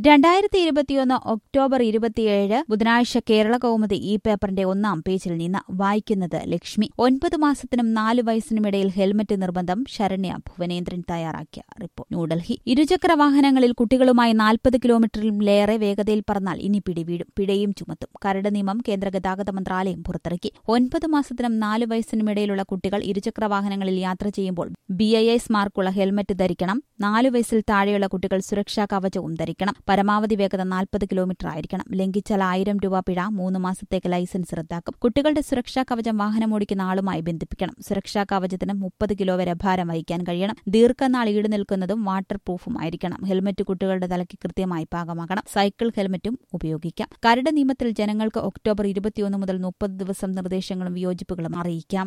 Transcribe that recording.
രണ്ടായിരത്തി ഇരുപത്തിയൊന്ന് ഒക്ടോബർ ഇരുപത്തിയേഴ് ബുധനാഴ്ച കേരള കൗമുദി ഈ പേപ്പറിന്റെ ഒന്നാം പേജിൽ നിന്ന് വായിക്കുന്നത് ലക്ഷ്മി ഒൻപത് മാസത്തിനും നാല് വയസ്സിനുമിടയിൽ ഹെൽമറ്റ് നിർബന്ധം ശരണ്യ ഭുവനേന്ദ്രൻ തയ്യാറാക്കിയ റിപ്പോർട്ട് ന്യൂഡൽഹി ഇരുചക്ര വാഹനങ്ങളിൽ കുട്ടികളുമായി നാൽപ്പത് കിലോമീറ്ററിലേറെ വേഗതയിൽ പറന്നാൽ ഇനി പിടിവീഴും പിഴയും ചുമത്തും കരട് നിയമം കേന്ദ്ര ഗതാഗത മന്ത്രാലയം പുറത്തിറക്കി ഒൻപത് മാസത്തിനും നാല് വയസ്സിനുമിടയിലുള്ള കുട്ടികൾ ഇരുചക്ര വാഹനങ്ങളിൽ യാത്ര ചെയ്യുമ്പോൾ ബി ഐ എസ് മാർക്കുള്ള ഹെൽമറ്റ് ധരിക്കണം നാലു വയസ്സിൽ താഴെയുള്ള കുട്ടികൾ സുരക്ഷാ കവചവും ധരിക്കണം പരമാവധി വേഗത നാൽപ്പത് കിലോമീറ്റർ ആയിരിക്കണം ലംഘിച്ചാൽ ആയിരം രൂപ പിഴ മൂന്ന് മാസത്തേക്ക് ലൈസൻസ് റദ്ദാക്കും കുട്ടികളുടെ സുരക്ഷാ കവചം വാഹനമോടിക്കുന്ന ആളുമായി ബന്ധിപ്പിക്കണം സുരക്ഷാ കവചത്തിന് മുപ്പത് കിലോ വരെ ഭാരം വഹിക്കാൻ കഴിയണം ദീർഘനാൾ ഈട് നിൽക്കുന്നതും വാട്ടർ പ്രൂഫും ആയിരിക്കണം ഹെൽമറ്റ് കുട്ടികളുടെ തലയ്ക്ക് കൃത്യമായി പാകമാക്കണം സൈക്കിൾ ഹെൽമറ്റും ഉപയോഗിക്കാം കരട് നിയമത്തിൽ ജനങ്ങൾക്ക് ഒക്ടോബർ ഇരുപത്തിയൊന്ന് മുതൽ മുപ്പത് ദിവസം നിർദ്ദേശങ്ങളും വിയോജിപ്പുകളും അറിയിക്കാം